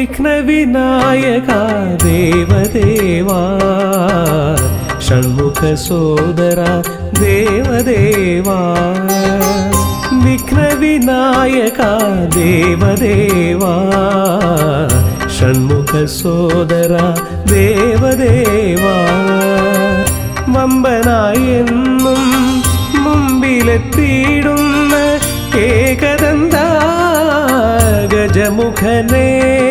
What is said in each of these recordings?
വിഘ്നവിനായക ദേവദേവാ ഷൺമുഖ സോദര ദേവദേവാ വിഘ്നവിനായക ദേവദേവാ ഷൺമുഖ സോദര ദേവദേവാ വമ്പനായി എന്നും മുമ്പിലെത്തിയിടുന്ന ഏകദന്ത ഗജമുഖനെ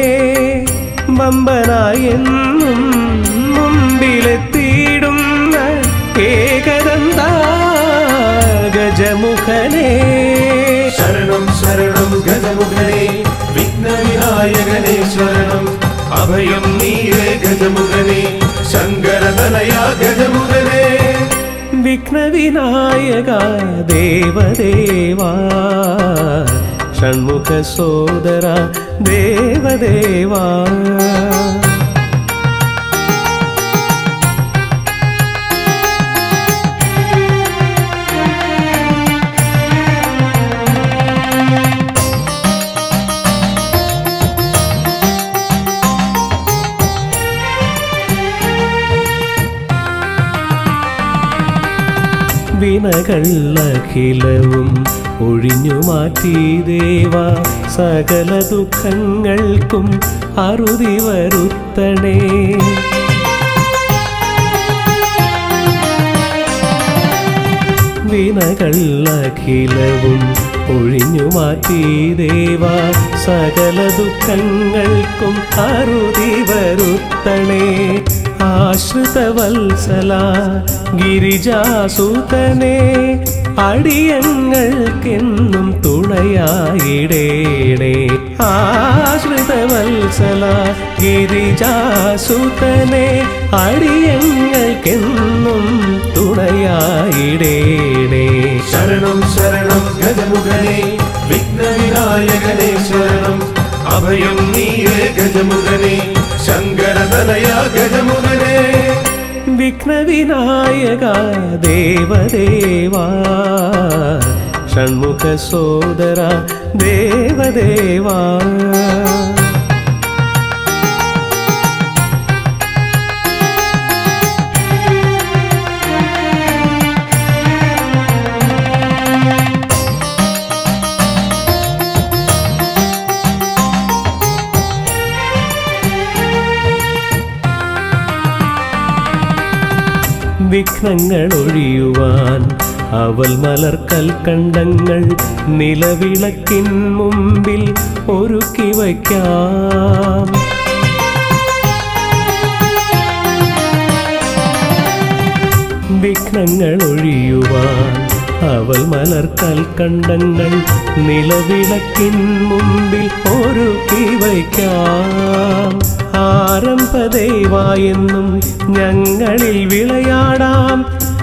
വമ്പനായി എന്നും മുമ്പിലെത്തിയിടുന്ന ഏകദന്ത ഗജമുഖനെ ശരണം ശരണം ഗജമുഖനെ വിഘ്നവിനായകനെ ശരണം അഭയം നീയേ ഗജമുഖനെ ശങ്കരതനയ ഗജമുഖനെ വിഘ്നവിനായക ദേവദേവാ ഷൺമുഖ സോദര ദേവദേവാ വിനകളഖിലവും ഒഴിഞ്ഞു മാറ്റി ദേവ സകല ദുഃഖങ്ങൾക്കും അറുതി വരുത്തണേ വിനകളഖിലവും ഒഴിഞ്ഞു മാറ്റി ദേവ സകല ദുഃഖങ്ങൾക്കും അറുതി വരുത്തണേ ആശ്രിതവത്സല ഗിരിജാസുതനെ അടിയങ്ങൾക്കെന്നും തുണയായിടേണേ ആശ്രിതവത്സല ഗിരിജാസുതനെ അടിയങ്ങൾക്കെന്നും തുണയായിടേണേ ശരണം ശരണം ഗജമുഖനെ വിഘ്നവിനായകനെ ശരണം അഭയം നീയേ ഗജമുഖനെ ശങ്കരതനയ ഗജമുഖനെ വിഘ്നവിനായക ദേവദേവാ ഷൺമുഖ സോദര ദേവദേവാ വിഘ്നങ്ങൾ ഒഴിയുവാൻ അവൽ മലർക്കൽ കണ്ടങ്ങൾ നിലവിളക്കിൻ മുമ്പിൽ ഒരുക്കി വയ്ക്കാം വിഘ്നങ്ങൾ ഒഴിയുവാൻ അവൽ മലർക്കൽ കണ്ടങ്ങൾ നിലവിളക്കിൻ മുമ്പിൽ ഒരുക്കി വയ്ക്കാം ആരംഭദേവായെന്നും ഞങ്ങളിൽ വിളയാടാം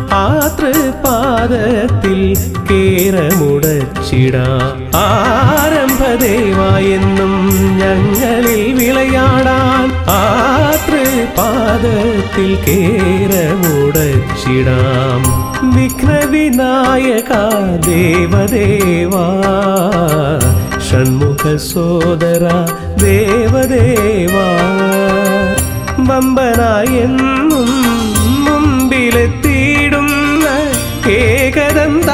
ആതൃപാദത്തിൽ കേരമുടച്ചിടാം ആരംഭദേവായെന്നും ഞങ്ങളിൽ വിളയാടാൻ ആതൃപാദത്തിൽ കേരമുടച്ചിടാം വിഘ്നവിനായക ദേവദേവാ ഷൺമുഖ സോദര ദേവദേവാ വമ്പനായെന്നും മുമ്പിലെത്തിയിടുന്ന ഏകദന്ത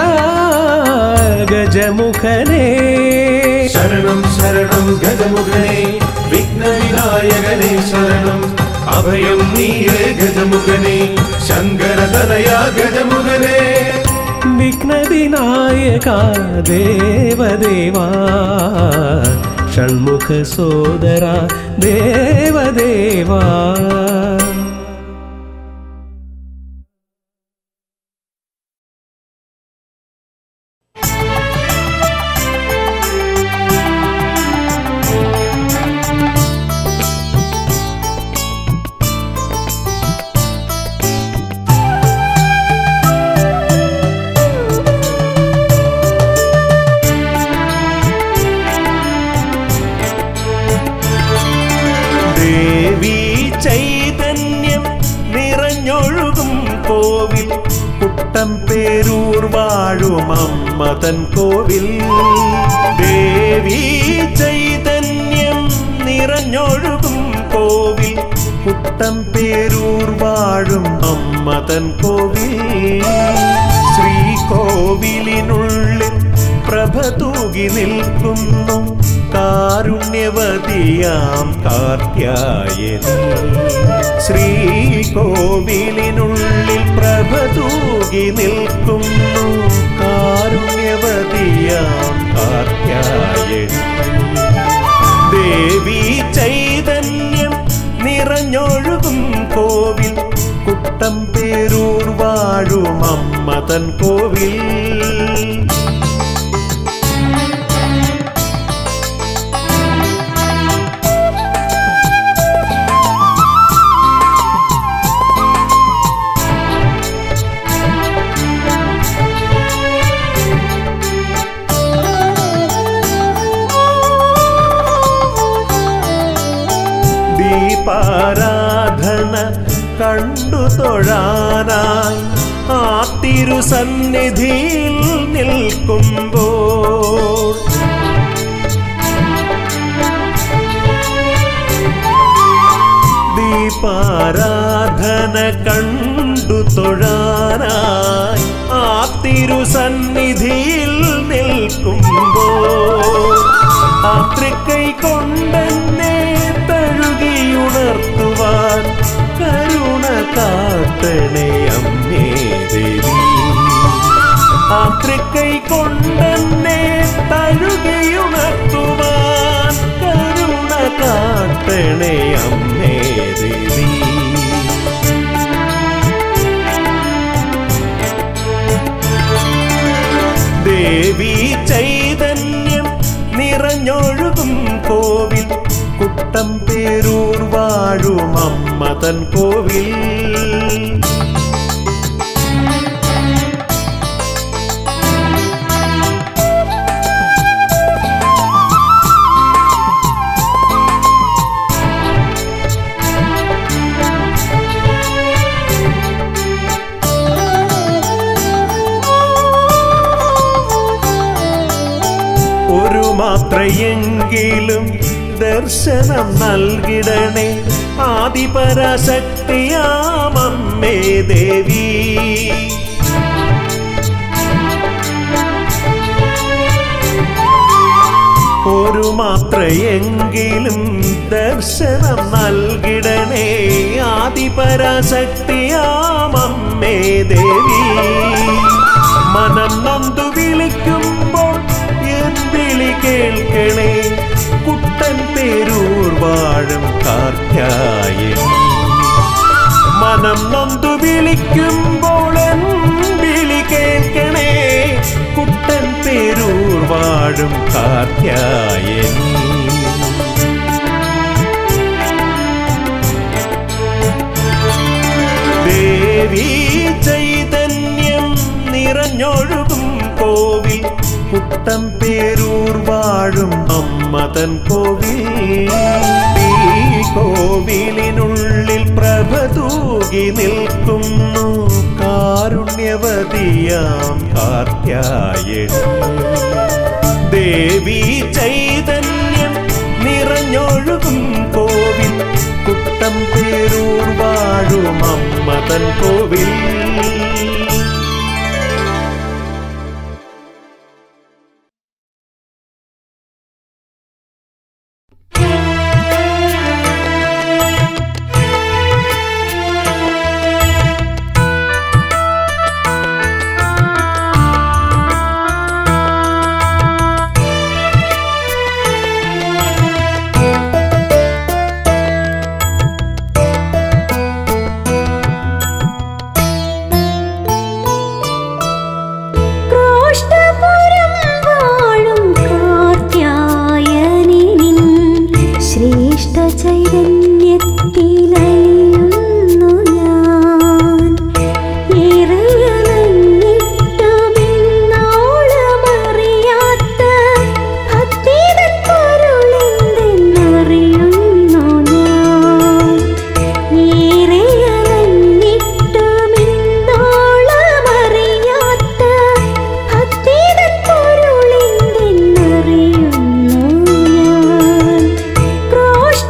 ഗജമുഖനെ ശരണം ശരണം ഗജമുഖനെ വിഘ്നവിനായകനെ ശരണം അഭയം നീയേ ഗജമുഖനെ ശങ്കരതനയ ഗജമുഖനെ വിഘ്നവിനായക ദേവദേവാ ഷൺമുഖ സോദര ദേവദേവാ ദേവി ചൈതന്യം നിറഞ്ഞൊഴുകും കോവിൽ കുട്ടം പേരൂർ വാഴും അമ്മതൻ കോവിൽ ദേവി ചൈതന്യം നിറ നിറഞ്ഞൊഴുകും കോവിൽ കുട്ടം പേരൂർ വാഴും അമ്മതൻ കോവിൽ ശ്രീകോവിലിനുള്ളിൽ പ്രഭ തൂകി നിൽക്കുന്നു കാരുണ്യവതിയാം കാർത്യായനി ശ്രീകോവിലിനുള്ളിൽ പ്രഭ തൂകി നിൽക്കുന്നു കാരുണ്യവതിയാം കാർത്യായനി ദേവി ചൈതന്യം നിറഞ്ഞൊഴുകും കോവിൽ കുട്ടം പേരൂർ വാഴും അമ്മതൻ കോവിൽ ദീപാരാധന കണ്ടു തൊഴാനായി ആ തിരുസന്നിധിയിൽ നിൽക്കുമ്പോൾ ദീപാരാധന കണ്ടു തൊഴാനായി ആ തിരുസന്നിധിയിൽ നിൽക്കുമ്പോൾ ആ തൃക്കൈ കൊണ്ടെന്നെ തഴുകിയുണർത്തുവാൻ കരുണ കാട്ടണേ അമ്മേ ദേവി ആ തൃക്കൈ കൊണ്ടെന്നെ തഴുകിയുണർത്തുവാൻ കരുണ കാട്ടണേ അമ്മേ ദേവി ദേവി ചൈതന്യം നിറഞ്ഞൊഴുകും കോവിൽ കുട്ടം പേരൂർ വാഴും അമ്മതൻ കോവിൽ ഒരു മാത്രയെങ്കിലും ദർശനം നൽകിടണേ ആദിപരാശക്തിയാമമ്മേ ദേവി ഒരു മാത്രയെങ്കിലും ദർശനം നൽകിടണേ ആദിപരാശക്തിയാമമ്മേ ദേവി മനം നൊന്തു വിളിക്കുമ്പോൾ എൻ വിളി കേൾക്കണേ കുട്ടൻ പേരൂർ വാഴും കാർത്യായനി മനം നൊന്തു വിളിക്കുമ്പോൾ എൻ വിളി കേൾക്കണേ കുട്ടൻ പേരൂർ വാഴും കാർത്യായനി ദേവി ചൈതന്യം നിറഞ്ഞൊഴുകും കോവിൽ കുട്ടം പേരൂർ വാഴും അമ്മതൻ കോവിൽ ഈ കോവിലിനുള്ളിൽ പ്രഭ തൂകി നിൽക്കുന്നു കാരുണ്യവതിയാം കാർത്യായനി ദേവി ചൈതന്യം നിറഞ്ഞൊഴുകും കോവിൽ കുട്ടം പേരൂർ വാഴും അമ്മതൻ കോവിൽ ക്രോഷ്ടപുരം വാഴും കാർത്യായനിൻ ശ്രേഷ്ഠ ചൈതന്യത്തിലലിയുന്നു ഞാൻ ഏറെയണഞ്ഞിട്ടുമിന്നോളമറിയാത്ത ഭക്തിതൻ പൊരുളെന്തെന്നറിയുന്നു ഞാൻ ഏറെയണഞ്ഞിട്ടുമിന്നോളമറിയാത്ത ഭക്തിതൻ പൊരുളെന്തെന്നറിയുന്നു ഞാൻ ക്രോഷ്ടപുരം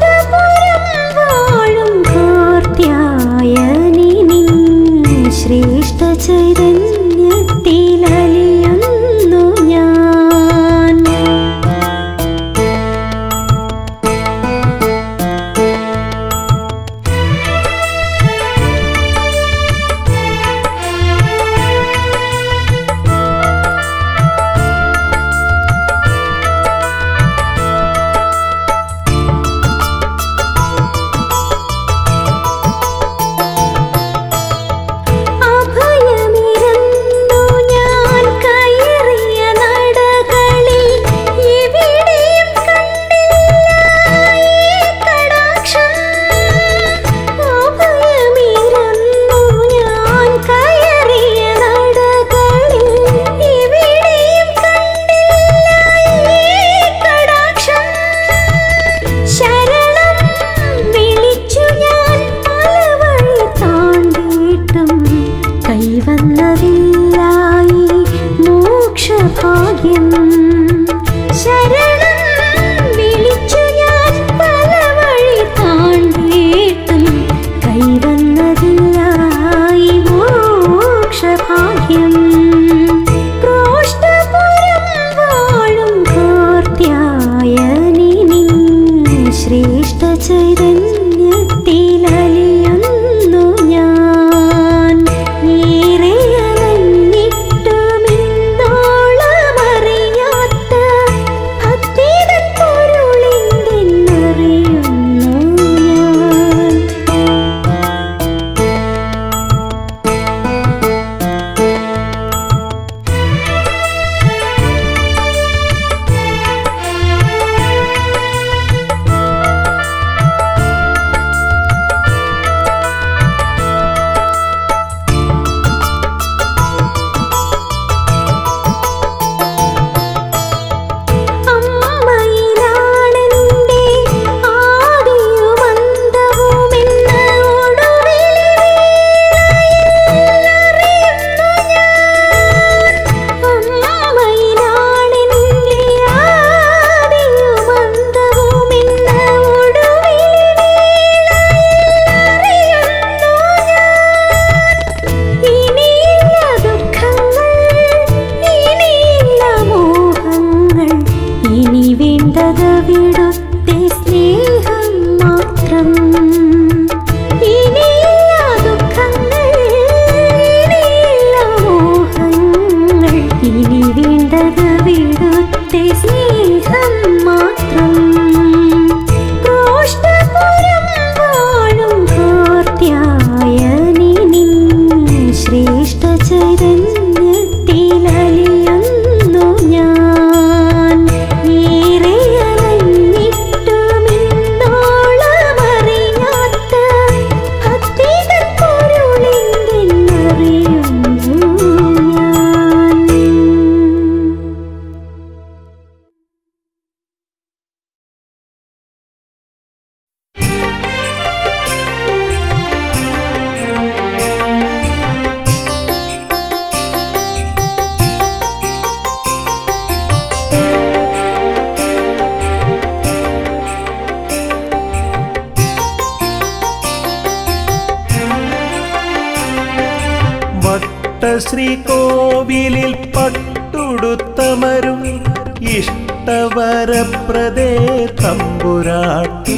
വട്ടശ്രീകോവിലിൽ പട്ടുടുത്തമരും ഇഷ്ടവരപ്രദേ തമ്പുരാട്ടി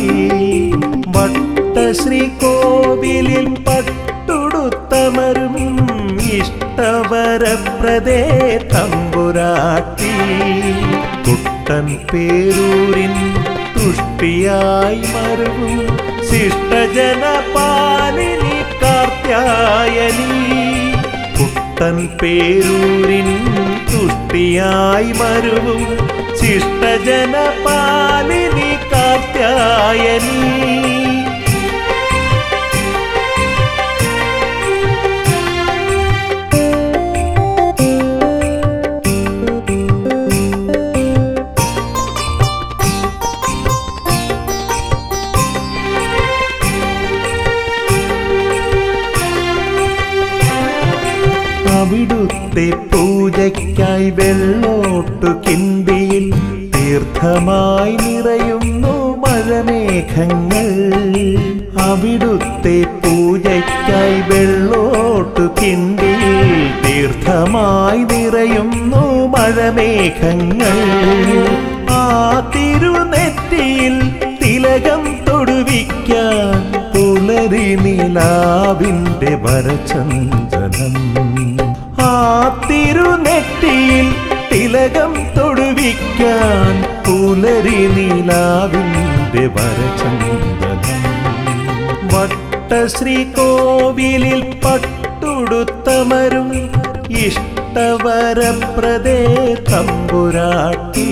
വട്ടശ്രീകോവിലിൽ പട്ടുടുത്തമരും ഇഷ്ടവരപ്രദേ തമ്പുരാട്ടി കുട്ടൻ പേരൂരിൻ തുഷ്ടിയായി മരുവും ശിഷ്ടജന പാലിനി കാർത്യായനി കുട്ടൻ പേരൂരിൻ തുഷ്ടിയായി മരുവും ശിഷ്ടജന പാലിനി കാർത്യായനി അവിടുത്തെ പൂജയ്ക്കായി വെള്ളോട്ടു കിണ്ടിയിൽ തീർത്ഥമായി നിറയുന്നു മഴമേഘങ്ങൾ അവിടുത്തെ പൂജയ്ക്കായി വെള്ളോട്ടു കിണ്ടിയിൽ തീർത്ഥമായി നിറയുന്നു മഴമേഘങ്ങൾ ആ തിരുനെറ്റിയിൽ തിലകം തൊടുവിക്കാൻ പുലരി നിലാവിന്റെ വരചന്ദനം ആ തിരുനെറ്റിയിൽ തിലകം തൊടുവിക്കാൻ പുലരി നിലാവിന്റെ വരചന്ദനം വട്ടശ്രീകോവിലിൽ പട്ടുടുത്തമരും ഇഷ്ടവരപ്രദേ തമ്പുരാട്ടി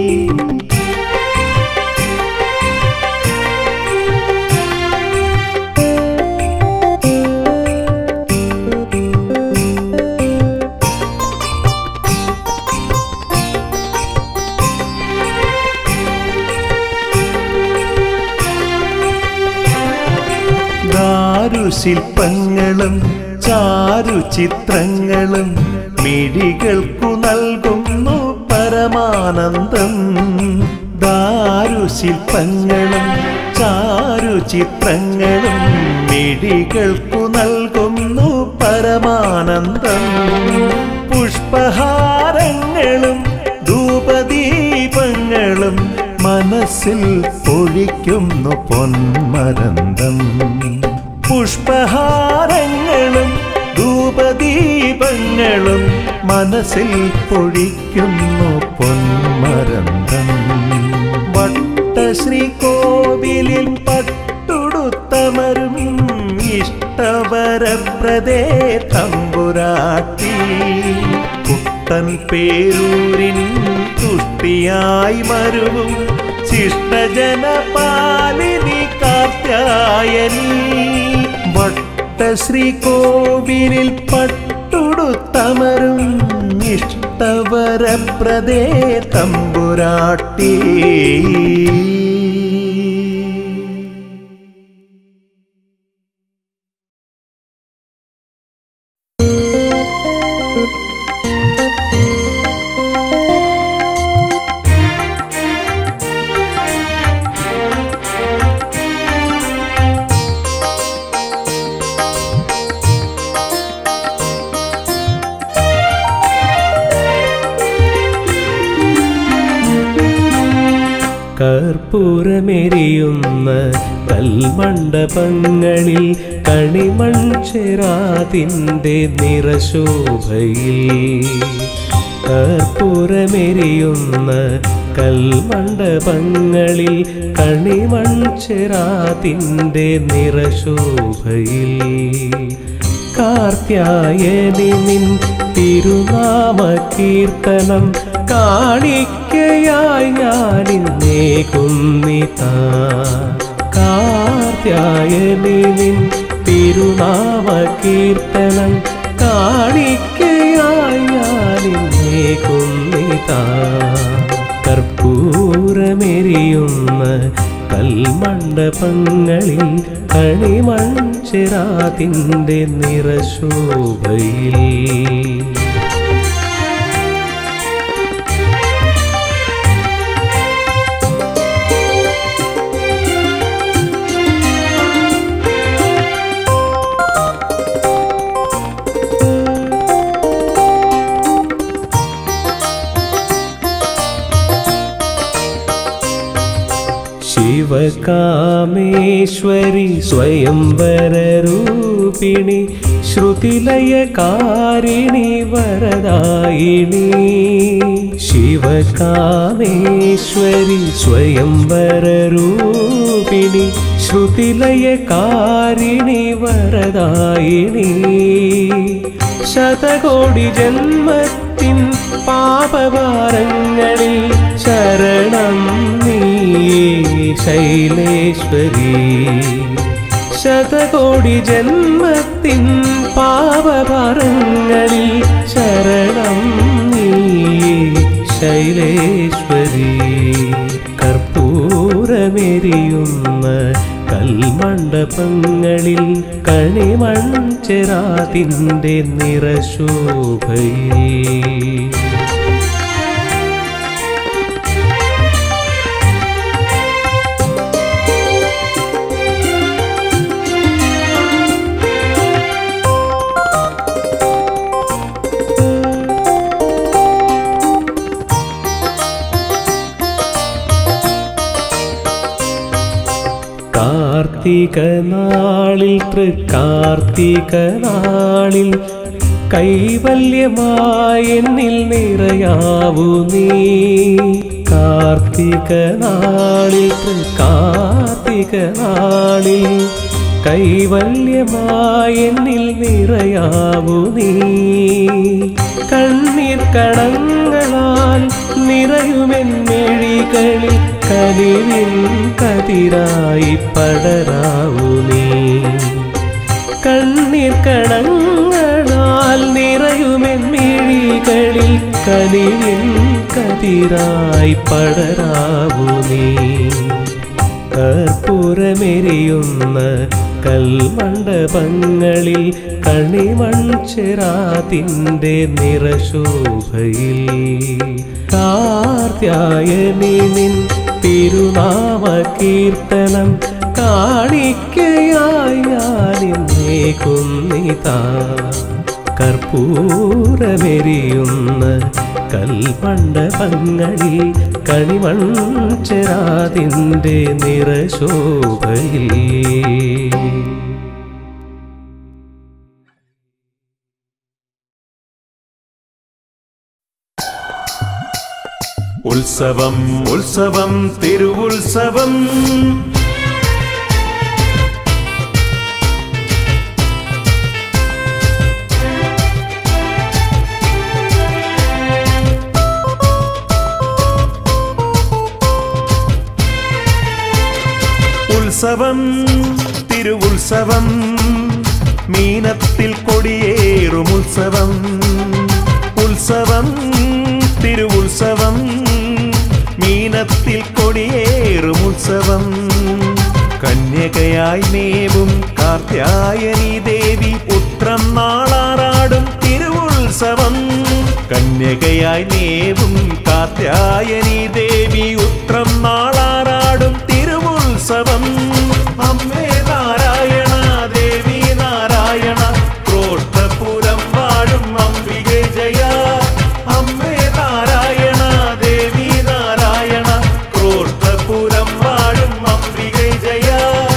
ദാരുശില്പങ്ങളും ചാരുചിത്രങ്ങളും മിഴികൾക്കു നൽകുന്നു പരമാനന്ദം ദാരുശില്പങ്ങളും ചാരുചിത്രങ്ങളും മിഴികൾക്കു നൽകുന്നു പരമാനന്ദം പുഷ്പഹാരങ്ങളും ധൂപദീപങ്ങളും മനസ്സിൽ പൊഴിക്കുന്നു പൊന്മരന്തം പുഷ്പഹാരങ്ങളും ധൂപദീപങ്ങളും മനസ്സിൽ പൊഴിക്കുന്നു പൊന്മരന്തം വട്ടശ്രീകോവിലിൽ പട്ടുടുത്തമരും ഇഷ്ടവരപ്രദേ തമ്പുരാട്ടി കുട്ടൻ പേരൂരിൻ തുഷ്ടിയായി മരുവും ശിഷ്ടജന പാലിനി കാർത്യായനി വട്ടശ്രീകോവിലിൽ പട്ടുടുത്തമരും ഇഷ്ടവരപ്രദേ തമ്പുരാട്ടി കർപ്പൂരമെരിയുന്ന കൽമണ്ഡപങ്ങളിൽ കണിമൺചെരാതിൻ്റെ നിറശോഭയിൽ കർപ്പൂരമെരിയുന്ന കൽമണ്ഡപങ്ങളിൽ കണിമൺചെരാതിൻ്റെ നിറശോഭയിൽ കാർത്യായനി നിൻ തിരുനാമ കീർത്തനം കാണിക്കയായി ഞാനിന്നേകുന്നിതാ കാർത്യായനി നിൻ തിരുനാമ കീർത്തനം കാണിക്കയായി ഞാനിന്നേകുന്നിതാ കർപ്പൂരമെരിയുന്ന കൽമണ്ഡപങ്ങളിൽ കണിമൺചെരാതിൻ്റെ നിറശോഭയിൽ ശിവകാമേശ്വരി സ്വയംവരൂപിണി ശ്രുതിലയകാരിണി വരദായിണി ശിവകാമേശ്വരി സ്വയംവരൂപിണി ശ്രുതിലയകാരിണി വരദായിണി ശതകോടി ജന്മത്തിൻ പാപഭാരങ്ങളിൽ ശരണം നീ ശൈലേശ്വരി ശതകോടി ജന്മത്തിൻ പാപഭാരങ്ങളിൽ ശരണം നീ ശൈലേശ്വരി കർപ്പൂരമെരിയുന്ന കൽമണ്ഡപങ്ങളിൽ കണിമൺചെരാതിൻ്റെ നിറശോഭയിൽ കാർത്തിക നാളിൽ തൃക്കാർത്തിക നാളിൽ കൈവല്യമായെന്നിൽ നിറയാവൂ നീ കാർത്തിക നാളിൽ തൃക്കാർത്തിക നാളിൽ കൈവല്യമായെന്നിൽ നിറയാവൂ നീ കണ്ണീർ കണങ്ങളാൽ നിറയുമെന്നിഴികളിൽ കനിവിൻ കതിരായി പടരാവൂ നീ കണ്ണീർ കണങ്ങളാൽ നിറയുമെന്നിഴികളിൽ കനിവിൻ കതിരായി പടരാവൂ നീ കർപ്പൂരമെരിയുന്ന കൽമണ്ഡപങ്ങളിൽ കണിമൺചെരാതിൻ്റെ നിറശോഭയിൽ കാർത്യായനി നിൻ തിരുനാമ കീർത്തനം കാണിക്കയായി ഞാനിന്നേ കുന്നിതാ കർപ്പൂരമെരിയുന്ന കൽമണ്ഡപങ്ങളിൽ കണിമൺചെരാതിൻ്റെ നിറശോഭയിൽ ഉത്സവം ഉത്സവം തിരുവുത്സവം ഉത്സവം തിരുവുത്സവം മീനത്തിൽ കൊടിയേറും ഉത്സവം ഉത്സവം തിരുവുത്സവം മീനത്തിൽ കൊടിയേറും ഉത്സവം കന്യകയായി നേവും കാർത്യായനി ദേവി പുത്രം നാളാറാടും തിരുവുത്സവം കന്യകയായി നേവും കാർത്യായനി ദേവി ഉത്രം നാളാറാടും തിരുവുത്സവം അമ്മേ നാരായണ ദേവി നാരായണ ക്രോഷ്ടപുരം വാഴും അംബികെ ജയ അമ്മേ നാരായണ ദേവി നാരായണ ക്രോഷ്ടപുരം വാഴും അംബികെ ജയ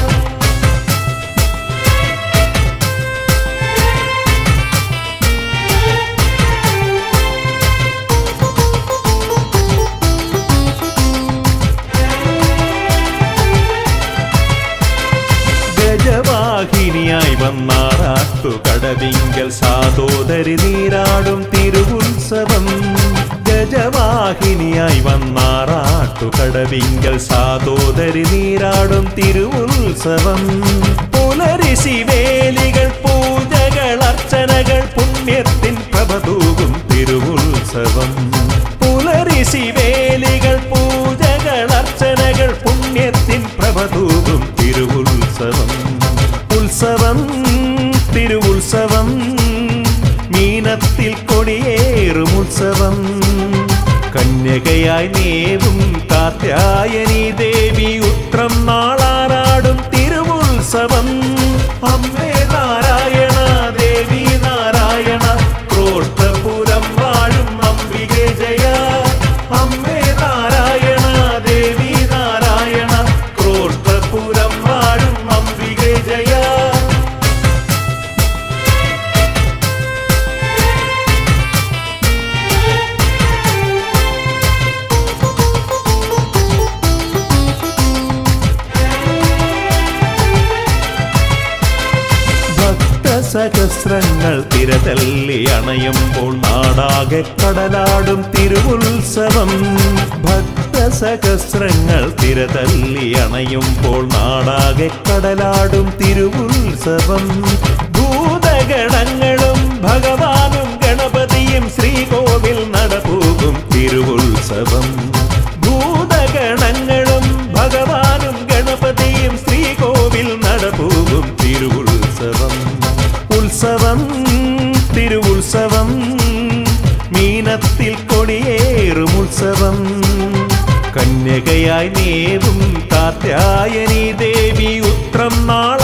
ഗജവാഹിനിയായി വന്നാറാട്ടു കടവിങ്കൽ സാതോദരി നീരാടും തിരുവുത്സവം ഗജവാഹിനിയായി വന്നാറാട്ടു കടവിങ്കൽ സാതോദരി നീരാടും തിരുവുത്സവം പുലരി ശിവേലികൾ പൂജകൾ അർച്ചനകൾ പുണ്യത്തിൻ പ്രഭതൂകും തിരുവുത്സവം പുലരി ശിവേലികൾ പൂജകൾ അർച്ചനകൾ പുണ്യത്തിൻ പ്രഭതൂകും തിരുവുത്സവം ഉത്സവം തിരുവുത്സവം മീനത്തിൽ കൊടിയേറും ഉത്സവം കന്യകയായി നേവും കാത്യായനി ദേവി ഉത്രം നാളാറാടും തിരുവുത്സവം അമ്മേ നാരായണ ദേവി നാരായണ ക്രോഷ്ടപുരം വാഴും അംബികെ ജയ അമ്മേ നാരായണ ദേവി നാരായണ ക്രോഷ്ടപുരം ഭക്തസഹസ്രങ്ങൾ തിരതല്ലി അണയുമ്പോൾ നാടാകെ കടലാടും തിരുവുത്സവം ഭക്തസഹസ്രങ്ങൾ തിരതല്ലി അണയുമ്പോൾ നാടാകെ കടലാടും തിരുവുത്സവം ഭൂതഗണങ്ങളും ഭഗവാനും ഗണപതിയും ശ്രീകോവിൽ നടപോകും തിരുവുത്സവം ഭൂതഗണങ്ങളും ഭഗവാനും ഗണപതിയും ശ്രീകോവിൽ നടപോകും തിരുവുത്സവം ഉത്സവം തിരുവുത്സവം മീനത്തിൽ കൊടിയേറും ഉത്സവം കന്യകയായി നേവും കാത്യായനി ദേവി ഉത്രം നാൾ